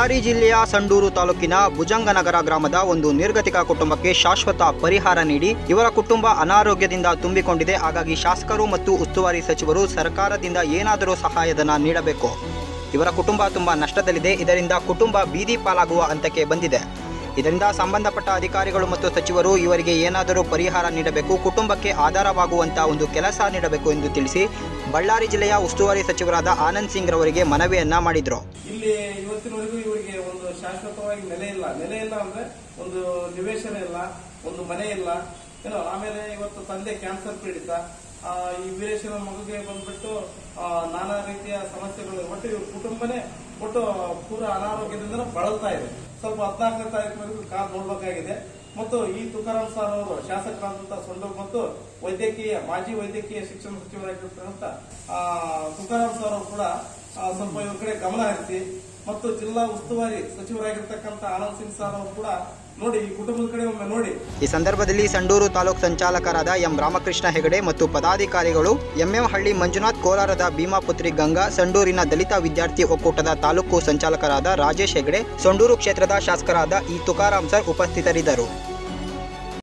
ಬಳ್ಳಾರಿ ಜಿಲ್ಲೆಯ ಸಂಡೂರು ತಾಲೂಕಿನ ಭುಜಂಗನಗರ ಗ್ರಾಮದ ಒಂದು ನಿರ್ಗತಿಕ ಕುಟುಂಬಕ್ಕೆ ಶಾಶ್ವತ ಪರಿಹಾರ ನೀಡಿ ಇವರ ಕುಟುಂಬ ಅನಾರೋಗ್ಯದಿಂದ ತುಂಬಿಕೊಂಡಿದೆ ಹಾಗಾಗಿ ಶಾಸಕರು ಮತ್ತು ಉಸ್ತುವಾರಿ ಸಚಿವರು ಸರ್ಕಾರದಿಂದ ಏನಾದರೂ ಸಹಾಯಧನ ನೀಡಬೇಕು ಇವರ ಕುಟುಂಬ ತುಂಬಾ ನಷ್ಟದಲ್ಲಿದೆ ಇದರಿಂದ ಕುಟುಂಬ ಬೀದಿ ಪಾಲಾಗುವ ಹಂತಕ್ಕೆ ಬಂದಿದೆ ಇದರಿಂದ ಸಂಬಂಧಪಟ್ಟ ಅಧಿಕಾರಿಗಳು ಮತ್ತು ಸಚಿವರು ಇವರಿಗೆ ಏನಾದರೂ ಪರಿಹಾರ ನೀಡಬೇಕು ಕುಟುಂಬಕ್ಕೆ ಆಧಾರವಾಗುವಂತಹ ಒಂದು ಕೆಲಸ ನೀಡಬೇಕು ಎಂದು ತಿಳಿಸಿ ಬಳ್ಳಾರಿ ಜಿಲ್ಲೆಯ ಉಸ್ತುವಾರಿ ಸಚಿವರಾದ ಆನಂದ್ ಸಿಂಗ್ ರವರಿಗೆ ಮನವಿಯನ್ನ ಮಾಡಿದ್ರು ಇಲ್ಲಿ ಇವತ್ತಿನವರೆಗೂ ಇವರಿಗೆ ಒಂದು ಶಾಶ್ವತವಾಗಿ ನೆಲೆ ಇಲ್ಲ ನೆಲೆ ಇಲ್ಲ ಅಂದ್ರೆ ಒಂದು ನಿವೇಶನ ಇಲ್ಲ ಒಂದು ಮನೆ ಇಲ್ಲ ಏನೋ ಆಮೇಲೆ ಇವತ್ತು ತಂದೆ ಕ್ಯಾನ್ಸರ್ ಪೀಡಿತ ಆ, ಈ ವೀರೇಶನ ಮಗುಗೆ ಬಂದ್ಬಿಟ್ಟು ಆ, ನಾನಾ ರೀತಿಯ ಸಮಸ್ಯೆಗಳು ಒಟ್ಟು ಇವ್ರ ಕುಟುಂಬನೇ ಒಟ್ಟು ಪೂರ ಅನಾರೋಗ್ಯದಿಂದ ಬಳಲ್ತಾ ಇದೆ ಸ್ವಲ್ಪ ಹದಿನಾಲ್ಕನೇ ತಾರೀಕಿನವರೆಗೂ ಕಾದ್ ನೋಡ್ಬೇಕಾಗಿದೆ ಮತ್ತು ಈ ತುಕಾರಾಂ ಸರ್ ಅವರು ಶಾಸಕರಾದಂತಹ ಸೊಂಡೂರು ಮತ್ತು ವೈದ್ಯಕೀಯ ಮಾಜಿ ವೈದ್ಯಕೀಯ ಶಿಕ್ಷಣ ಸಚಿವರಾಗಿರ್ತಕ್ಕಂಥ ಆ, ತುಕಾರಾಂ ಸರ್ ಅವರು ಕೂಡ ಆ, ಸ್ವಲ್ಪ ಇವ್ರ ಕಡೆ ಗಮನ ಹರಿಸಿ ಮತ್ತು ಜಿಲ್ಲಾ ಉಸ್ತುವಾರಿ ಸಚಿವರಾಗಿರ್ತಕ್ಕಂಥ ಆನಂದ್ ಸಿಂಗ್ ಸರ್ ಅವರು ಕೂಡ ನೋಡಿ ಈ ಕುಟುಂಬದ ಕಡೆ ಒಮ್ಮೆ ನೋಡಿ ಈ ಸಂದರ್ಭದಲ್ಲಿ ಸಂಡೂರು ತಾಲೂಕು ಸಂಚಾಲಕರಾದ ಎಂ ರಾಮಕೃಷ್ಣ ಹೆಗಡೆ ಮತ್ತು ಪದಾಧಿಕಾರಿಗಳು ಎಂಎಂ ಹಳ್ಳಿ ಮಂಜುನಾಥ್ ಕೋಲಾರದ ಭೀಮಾಪುತ್ರಿ ಗಂಗಾ ಸಂಡೂರಿನ ದಲಿತ ವಿದ್ಯಾರ್ಥಿ ಒಕ್ಕೂಟದ ತಾಲೂಕು ಸಂಚಾಲಕರಾದ ರಾಜೇಶ್ ಹೆಗಡೆ ಸಂಡೂರು ಕ್ಷೇತ್ರದ ಶಾಸಕರಾದ ಇ ತುಕಾರಾಂ ಸರ್ ಉಪಸ್ಥಿತರಿದ್ದರು